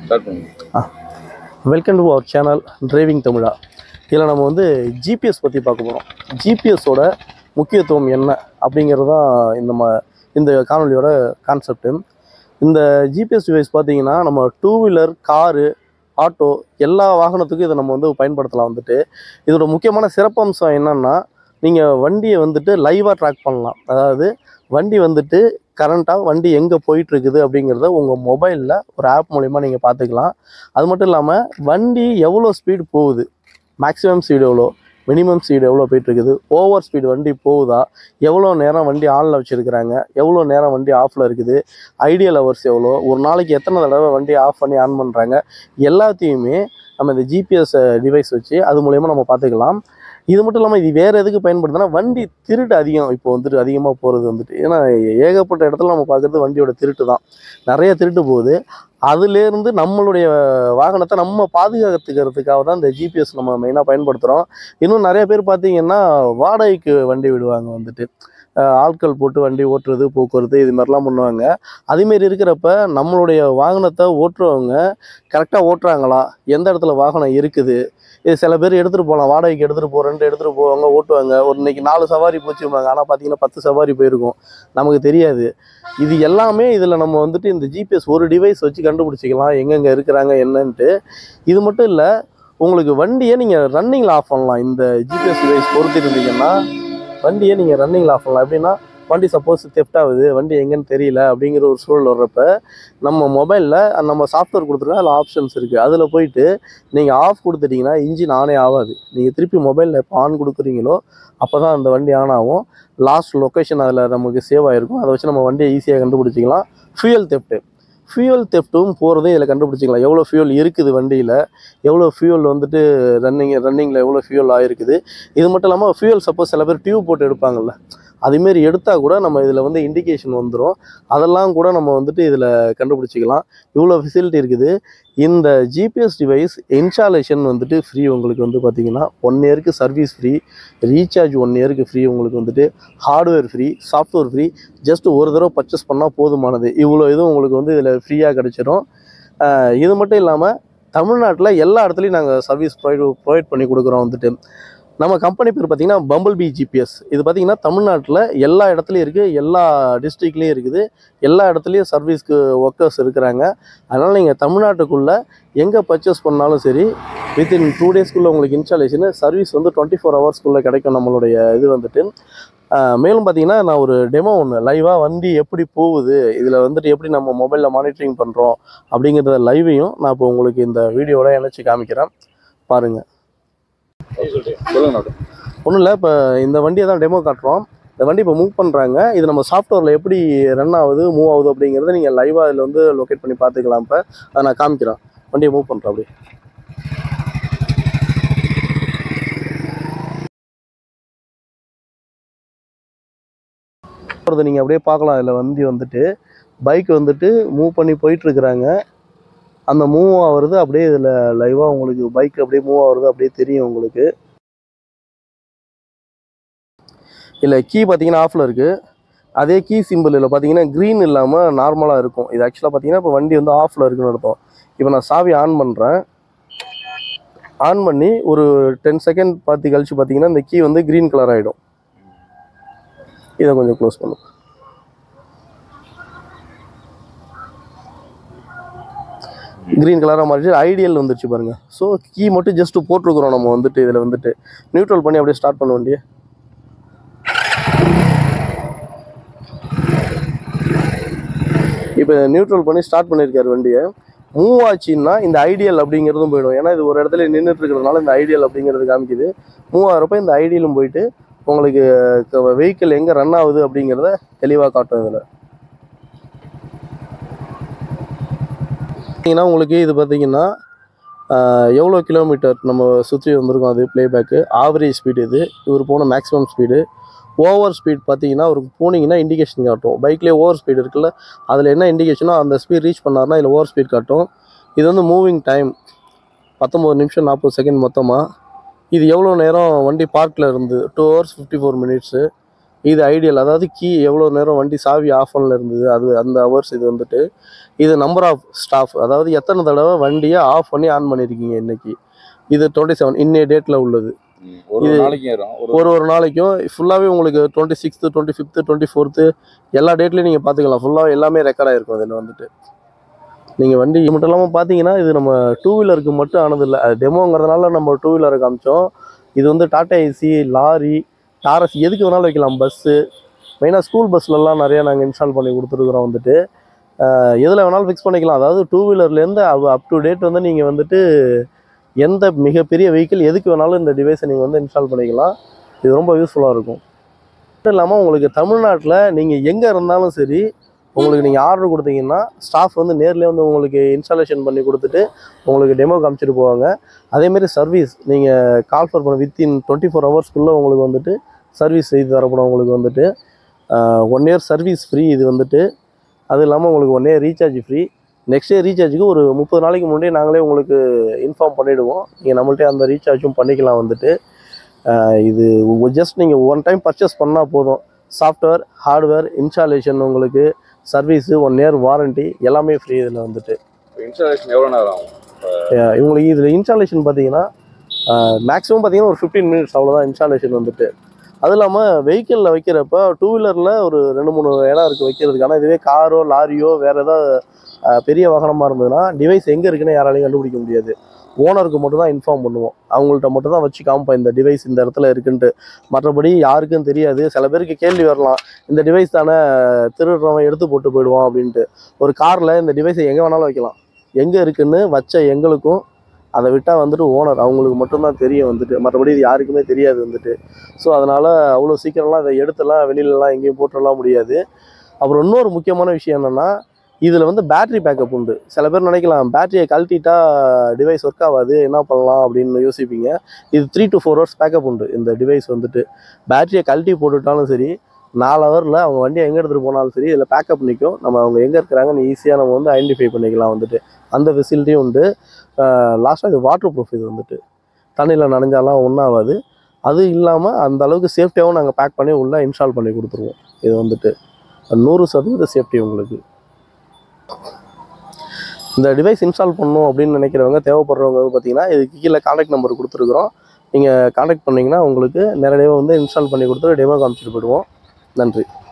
Start பண்ணுங்க welcome to our channel driving தமிழா இதில் நம்ம வந்து ஜிபிஎஸ் பற்றி பார்க்க போகிறோம் ஜிபிஎஸோட முக்கியத்துவம் என்ன அப்படிங்கிறது தான் இந்த ம இந்த காணொலியோட கான்செப்ட்டு இந்த ஜிபிஎஸ் டிவைஸ் பார்த்தீங்கன்னா நம்ம டூ வீலர் காரு ஆட்டோ எல்லா வாகனத்துக்கும் இதை நம்ம வந்து பயன்படுத்தலாம் வந்துட்டு இதோட முக்கியமான சிறப்பம்சம் என்னன்னா நீங்கள் வண்டியை வந்துட்டு லைவாக ட்ராக் பண்ணலாம் அதாவது வண்டி வந்துட்டு கரண்ட்டாக வண்டி எங்கே போயிட்டுருக்குது அப்படிங்கிறத உங்கள் மொபைலில் ஒரு ஆப் மூலிமா நீங்கள் பார்த்துக்கலாம் அது மட்டும் இல்லாமல் வண்டி எவ்வளோ ஸ்பீடு போகுது மேக்ஸிமம் ஸ்பீடு எவ்வளோ மினிமம் ஸ்பீடு எவ்வளோ போயிட்டுருக்குது ஓவர் ஸ்பீடு வண்டி போகுதா எவ்வளோ நேரம் வண்டி ஆனில் வச்சுருக்கிறாங்க எவ்வளோ நேரம் வண்டி ஆஃபில் இருக்குது ஐடியல் ஹவர்ஸ் எவ்வளோ ஒரு நாளைக்கு எத்தனை தடவை வண்டி ஆஃப் பண்ணி ஆன் பண்ணுறாங்க எல்லாத்தையுமே நம்ம இந்த ஜிபிஎஸ் டிவைஸ் வச்சு அது மூலயமா நம்ம பார்த்துக்கலாம் இது மட்டும் இல்லாமல் இது வேறு எதுக்கு பயன்படுதுன்னா வண்டி திருட்டு அதிகம் இப்போ வந்துட்டு அதிகமாக போகிறது வந்துட்டு ஏன்னா ஏகப்பட்ட இடத்துல நம்ம பார்க்குறது வண்டியோட திருட்டு தான் நிறைய திருட்டு போகுது அதுலேருந்து நம்மளுடைய வாகனத்தை நம்ம பாதுகாத்துக்கிறதுக்காக தான் இந்த ஜிபிஎஸ் நம்ம மெயினாக பயன்படுத்துகிறோம் இன்னும் நிறைய பேர் பார்த்தீங்கன்னா வாடகைக்கு வண்டி விடுவாங்க வந்துட்டு அஹ் ஆட்கள் போட்டு வண்டி ஓட்டுறது போக்குவரத்து இது மாதிரிலாம் பண்ணுவாங்க அதேமாரி இருக்கிறப்ப நம்மளுடைய வாகனத்தை ஓட்டுறவங்க கரெக்டாக ஓட்டுறாங்களா எந்த இடத்துல வாகனம் இருக்குது இது சில பேர் எடுத்துகிட்டு போகலாம் வாடகைக்கு எடுத்துகிட்டு போகிறேன்ட்டு எடுத்துகிட்டு போவாங்க ஓட்டுவாங்க ஒரு இன்னைக்கு நாலு சவாரி போச்சுப்பாங்க ஆனால் பார்த்தீங்கன்னா பத்து சவாரி போயிருக்கும் நமக்கு தெரியாது இது எல்லாமே இதில் நம்ம வந்துட்டு இந்த ஜிபிஎஸ் ஒரு டிவைஸ் வச்சு கண்டுபிடிச்சிக்கலாம் எங்கெங்கே இருக்கிறாங்க என்னன்ட்டு இது மட்டும் இல்லை உங்களுக்கு வண்டியை நீங்கள் ரன்னிங்கில் ஆஃப் பண்ணலாம் இந்த ஜிபிஎஸ் டிவைஸ் பொறுத்திருந்தீங்கன்னா வண்டியை நீங்கள் ரன்னிங்கில் ஆஃப் பண்ணலாம் எப்படின்னா வண்டி சப்போஸ் தெஃப்ட் ஆகுது வண்டி எங்கேன்னு தெரியல அப்படிங்கிற ஒரு சூழல் வர்றப்ப நம்ம மொபைலில் நம்ம சாஃப்ட்வேர் கொடுத்துருக்கோம் அதில் ஆப்ஷன்ஸ் இருக்குது அதில் போயிட்டு நீங்கள் ஆஃப் கொடுத்துட்டீங்கன்னா இன்ஜின் ஆனே ஆகாது நீங்கள் திருப்பி மொபைலில் எப்போ ஆன் கொடுக்குறீங்களோ அப்போ தான் அந்த வண்டி ஆன் ஆகும் லாஸ்ட் லொக்கேஷன் அதில் நமக்கு சேவ் ஆகிருக்கும் அதை வச்சு நம்ம வண்டியை ஈஸியாக கண்டுபிடிச்சிக்கலாம் ஃபியூயல் தெஃப்ட்டு ஃபியூயல் தெஃப்ட்டும் போகிறதும் இதில் கண்டுபிடிச்சிக்கலாம் எவ்வளோ ஃபியூல் இருக்குது வண்டியில் எவ்வளோ ஃபியூல் வந்துட்டு ரன்னிங் ரன்னிங்கில் எவ்வளோ ஃபியூல் ஆகிருக்குது இது மட்டும் இல்லாமல் ஃபியூல் சப்போஸ் சில பேர் டியூப் போட்டு எடுப்பாங்கல்ல அதுமாரி எடுத்தால் கூட நம்ம இதில் வந்து இண்டிகேஷன் வந்துடும் அதெல்லாம் கூட நம்ம வந்துட்டு இதில் கண்டுபிடிச்சிக்கலாம் இவ்வளோ ஃபெசிலிட்டி இருக்குது இந்த ஜிபிஎஸ் டிவைஸ் இன்ஸ்டாலேஷன் வந்துட்டு ஃப்ரீ உங்களுக்கு வந்து பார்த்தீங்கன்னா ஒன் இயருக்கு சர்வீஸ் ஃப்ரீ ரீசார்ஜ் ஒன் இயருக்கு ஃப்ரீ உங்களுக்கு வந்துட்டு hardware free software free just ஒரு தடவை பர்ச்சேஸ் பண்ணால் போதுமானது இவ்வளோ இதுவும் உங்களுக்கு வந்து இதில் ஃப்ரீயாக கிடச்சிரும் ஆஹ் இது மட்டும் இல்லாமல் தமிழ்நாட்டில் எல்லா இடத்துலையும் நாங்கள் சர்வீஸ் ப்ரொவைட் ப்ரொவைட் பண்ணி கொடுக்குறோம் வந்துட்டு நம்ம கம்பெனி பேர் பார்த்தீங்கன்னா பம்பிள் பி ஜிபிஎஸ் இது பார்த்தீங்கன்னா தமிழ்நாட்டில் எல்லா இடத்துலையும் இருக்குது எல்லா டிஸ்ட்ரிக்ட்லேயும் இருக்குது எல்லா இடத்துலையும் சர்வீஸ்க்கு ஒர்க்கர்ஸ் இருக்கிறாங்க அதனால் நீங்கள் தமிழ்நாட்டுக்குள்ளே எங்கே பர்ச்சேஸ் பண்ணாலும் சரி வித்தின் டூ டேஸ்க்குள்ளே உங்களுக்கு இன்ஸ்டாலேஷனு சர்வீஸ் வந்து டுவெண்ட்டி ஃபோர் ஹவர்ஸ்க்குள்ளே கிடைக்கும் நம்மளுடைய இது வந்துட்டு ஆஹ் மேலும் பார்த்தீங்கன்னா நான் ஒரு டெமோ ஒன்று லைவாக வண்டி எப்படி போகுது இதில் வந்துட்டு எப்படி நம்ம மொபைலில் மானிட்டரிங் பண்ணுறோம் அப்படிங்கிறத லைவையும் நான் இப்போ உங்களுக்கு இந்த வீடியோவோட இணைச்சி காமிக்கிறேன் பாருங்கள் சொல்லுங்க டாக்டர் ஒன்றும் இல்லை இப்போ இந்த வண்டியை தான் டெமோ காட்டுறோம் இந்த வண்டி இப்போ மூவ் பண்ணுறாங்க இது நம்ம சாஃப்ட்வேரில் எப்படி ரன் ஆகுது மூவ் ஆகுது அப்படிங்கிறத நீங்கள் லைவாக இதில் வந்து லொக்கேட் பண்ணி பார்த்துக்கலாம் இப்போ அதை நான் காமிக்கிறேன் வண்டியை மூவ் பண்ணுறேன் அப்படி போகிறது நீங்கள் அப்படியே பார்க்கலாம் இதில் வண்டி வந்துட்டு பைக் வந்துட்டு மூவ் பண்ணி போயிட்டுருக்குறாங்க அந்த மூவ் ஆகுறது அப்படியே இதில் லைவாக உங்களுக்கு பைக் அப்படியே மூவ் ஆகுறது அப்படியே தெரியும் உங்களுக்கு இல்லை கீ பார்த்தீங்கன்னா ஆஃபில் இருக்குது அதே கீ சிம்பிள் இல்லை பார்த்தீங்கன்னா க்ரீன் இல்லாமல் நார்மலாக இருக்கும் இது ஆக்சுவலாக பார்த்தீங்கன்னா இப்போ வண்டி வந்து ஆஃபில் இருக்குன்னு அர்த்தம் இப்போ நான் சாவி ஆன் பண்ணுறேன் ஆன் பண்ணி ஒரு டென் செகண்ட் பார்த்து கழிச்சு பார்த்தீங்கன்னா இந்த கீ வந்து க்ரீன் கலர் ஆகிடும் இதை கொஞ்சம் க்ளோஸ் பண்ணும் க்ரீன் கலராக மாறிச்சு ஐடியல் வந்துருச்சு பாருங்க ஸோ கீ மட்டும் ஜஸ்ட் போட்டிருக்கிறோம் நம்ம வந்துட்டு இதில் வந்துட்டு நியூட்ரல் பண்ணி அப்படியே ஸ்டார்ட் பண்ண வண்டியை இப்போ நியூட்ரல் பண்ணி ஸ்டார்ட் பண்ணியிருக்காரு வண்டியை மூவ் ஆச்சுன்னா இந்த ஐடியல் அப்படிங்கிறதும் போயிடும் ஏன்னா இது ஒரு இடத்துல நின்றுட்டு இருக்கிறதுனால இந்த ஐடியல் அப்படிங்கிறது காமிக்குது மூவ் ஆகிறப்ப இந்த ஐடியலும் போயிட்டு உங்களுக்கு வெஹிக்கிள் எங்கே ரன் ஆகுது அப்படிங்கிறத தெளிவாக காட்டும் இதில் பார்த்தீங்கன்னா உங்களுக்கு இது பார்த்தீங்கன்னா ஆஹ், எவ்வளோ கிலோமீட்டர் நம்ம சுற்றி வந்திருக்கோம் அது ப்ளேபேக்கு ஆவரேஜ் ஸ்பீடு இது இவர் போன மேக்ஸிமம் ஸ்பீடு ஓவர் ஸ்பீட் பார்த்தீங்கன்னா அவருக்கு போனீங்கன்னா இண்டிகேஷன் காட்டும் பைக்லேயே ஓவர் ஸ்பீடு இருக்குல்ல அதில் என்ன இண்டிகேஷனோ அந்த ஸ்பீட் ரீச் பண்ணாருன்னா இதில் ஓவர் ஸ்பீட் காட்டும் இது வந்து மூவிங் டைம் பத்தொம்பது நிமிஷம் நாற்பது செகண்ட் மொத்தமாக இது எவ்வளோ நேரம் வண்டி பார்க்கில் இருந்து two hours fifty four minutes இது ஐடியல் அதாவது கீ எவ்வளோ நேரம் வண்டி சாவி ஆஃப் ஆனில் இருந்தது அது அந்த ஹவர்ஸ் இது வந்துட்டு இது நம்பர் ஆஃப் ஸ்டாஃப் அதாவது எத்தனை தடவை வண்டியை ஆஃப் பண்ணி ஆன் பண்ணியிருக்கீங்க இன்னைக்கு இது டுவெண்ட்டி செவன் இன்னைய டேட்டில் உள்ளது ம். ஒரு ஒரு நாளைக்கு ஏறும் ஒரு ஒரு ஒரு நாளைக்கும் ஃபுல்லாகவே உங்களுக்கு twenty sixth twenty fifth twenty fourth எல்லா டேட்லையும் நீங்கள் பார்த்துக்கலாம் ஃபுல்லாக எல்லாமே ரெக்கார்ட் ஆகிருக்கும் அதில் வந்துட்டு நீங்கள் வண்டி இது மட்டும் இல்லாமல் பார்த்தீங்கன்னா இது நம்ம டூ வீலருக்கு மட்டும் ஆனதில்லை அது டெமோங்கிறதுனால நம்ம டூ வீலரை காமிச்சோம் இது வந்து டாடா ஏசி லாரி டாரஸ் எதுக்கு வேணாலும் வைக்கலாம் பஸ்ஸு மெயினாக ஸ்கூல் பஸ்லலாம் நிறையா நாங்கள் இன்ஸ்டால் பண்ணி கொடுத்துருக்குறோம் வந்துட்டு அஹ் எதில் வேணாலும் ஃபிக்ஸ் பண்ணிக்கலாம் அதாவது டூ வீலர்லேருந்து அப் டு டேட் வந்து நீங்கள் வந்துட்டு எந்த மிகப்பெரிய வெஹிக்கிள் எதுக்கு வேணாலும் இந்த டிவைஸை நீங்கள் வந்து இன்ஸ்டால் பண்ணிக்கலாம் இது ரொம்ப யூஸ்ஃபுல்லாக இருக்கும் மட்டும் இல்லாமல் உங்களுக்கு தமிழ்நாட்டில் நீங்கள் எங்கே இருந்தாலும் சரி உங்களுக்கு நீங்கள் ஆர்டர் கொடுத்தீங்கன்னா ஸ்டாஃப் வந்து நேர்லேயே வந்து உங்களுக்கு இன்ஸ்டாலேஷன் பண்ணி கொடுத்துட்டு உங்களுக்கு டெமோ காமிச்சிட்டு போவாங்க அதேமாரி சர்வீஸ் நீங்கள் கால் ஃபார் பண்ண வித்தின் டுவெண்ட்டி ஃபோர் ஹவர்ஸ்க்குள்ளே உங்களுக்கு வந்துட்டு சர்வீஸ் செய்து தரப்படும் உங்களுக்கு வந்துட்டு ஒன் இயர் சர்வீஸ் ஃப்ரீ இது வந்துட்டு அது இல்லாமல் உங்களுக்கு one year recharge free next year ரீசார்ஜுக்கு ஒரு முப்பது நாளைக்கு முன்னாடியே நாங்களே உங்களுக்கு இன்ஃபார்ம் பண்ணிவிடுவோம் நீங்கள் நம்மள்ட்டே அந்த ரீசார்ஜும் பண்ணிக்கலாம் வந்துட்டு ஆஹ் இது ஜஸ்ட் நீங்கள் ஒன் டைம் பர்ச்சேஸ் பண்ணால் போதும் சாஃப்ட்வேர் ஹார்ட்வேர் இன்ஸ்டாலேஷன் உங்களுக்கு சர்வீஸு ஒன் இயர் வாரண்டி எல்லாமே ஃப்ரீ இதில் வந்துட்டு இன்ஸ்டாலேஷன் எவ்வளோ நேரம் ஆகும் ஆஹ் இவங்களுக்கு இதில் இன்ஸ்டாலேஷன் பார்த்தீங்கன்னா மேக்ஸிமம் பார்த்தீங்கன்னா ஒரு ஃபிஃப்டீன் மினிட்ஸ் அவ்வளோதான் இன்ஸ்டாலேஷன் வந்துட்டு அது இல்லாமல் வெஹிக்கிளில் வைக்கிறப்ப டூ வீலரில் ஒரு ரெண்டு மூணு இடம் இருக்குது வைக்கிறதுக்கு ஆனால் இதுவே காரோ லாரியோ வேறு ஏதாவது ஆஹ் பெரிய வாகனமாக இருந்ததுன்னா டிவைஸ் எங்கே இருக்குன்னு யாராலையும் கண்டுபிடிக்க முடியாது ஓனருக்கு மட்டும் தான் இன்ஃபார்ம் பண்ணுவோம் அவங்கள்ட்ட மட்டும் தான் வச்சு காமிப்போம் இந்த டிவைஸ் இந்த இடத்துல இருக்குன்ட்டு மற்றபடி யாருக்கும் தெரியாது சில பேருக்கு கேள்வி வரலாம் இந்த டிவைஸ் தானே திருடுறவன் எடுத்து போட்டு போயிடுவான் அப்படின்ட்டு ஒரு காரில் இந்த டிவைஸை எங்கே வேணாலும் வைக்கலாம் எங்கே இருக்குன்னு வச்ச எங்களுக்கும் அதை விட்டால் வந்துட்டு ஓனர் அவங்களுக்கு மட்டும்தான் தெரியும் வந்துட்டு மற்றபடி இது யாருக்குமே தெரியாது வந்துட்டு ஸோ அதனால் அவ்வளோ சீக்கிரம்லாம் இதை எடுத்துலாம் வெளியிலலாம் எங்கேயும் போட்டுடலாம் முடியாது அப்புறம் இன்னொரு முக்கியமான விஷயம் என்னென்னா இதில் வந்து பேட்டரி பேக்கப் உண்டு சில பேர் நினைக்கலாம் பேட்டரியை கழட்டிட்டா டிவைஸ் ஒர்க் ஆகாது என்ன பண்ணலாம் அப்படின்னு யோசிப்பீங்க இது three to four hours backup உண்டு இந்த டிவைஸ் வந்துட்டு பேட்டரியை கழட்டி போட்டுட்டாலும் சரி நாலு ஹவரில் அவங்க வண்டியை எங்கே எடுத்துகிட்டு போனாலும் சரி இதில் பேக்கப் நிற்கும் நம்ம அவங்க எங்கே இருக்கிறாங்கன்னு ஈஸியாக நம்ம வந்து ஐடென்டிஃபை பண்ணிக்கலாம் வந்துட்டு அந்த ஃபெசிலிட்டியும் உண்டு லாஸ்ட்டாக இது வாட்டர் ப்ரூஃப் இது வந்துட்டு தண்ணியில் நனைஞ்சாலாம் ஒன்றாகாது அது இல்லாமல் அந்த அளவுக்கு சேஃப்டியாகவும் நாங்கள் பேக் பண்ணி உள்ளே இன்ஸ்டால் பண்ணி கொடுத்துருவோம் இது வந்துட்டு நூறு சதவீத சேஃப்டி உங்களுக்கு இந்த டிவைஸ் இன்ஸ்டால் பண்ணணும் அப்படின்னு நினைக்கிறவங்க தேவைப்படுறவங்க வந்து பார்த்தீங்கன்னா இதுக்கு கீழே காண்டாக்ட் நம்பர் கொடுத்துருக்குறோம் நீங்கள் காண்டாக்ட் பண்ணிங்கன்னா உங்களுக்கு நேரடியாக வந்து இன்ஸ்டால் பண்ணி கொடுத்து டெமோ காமிச்சிட்டு போயிடுவோம் நன்றி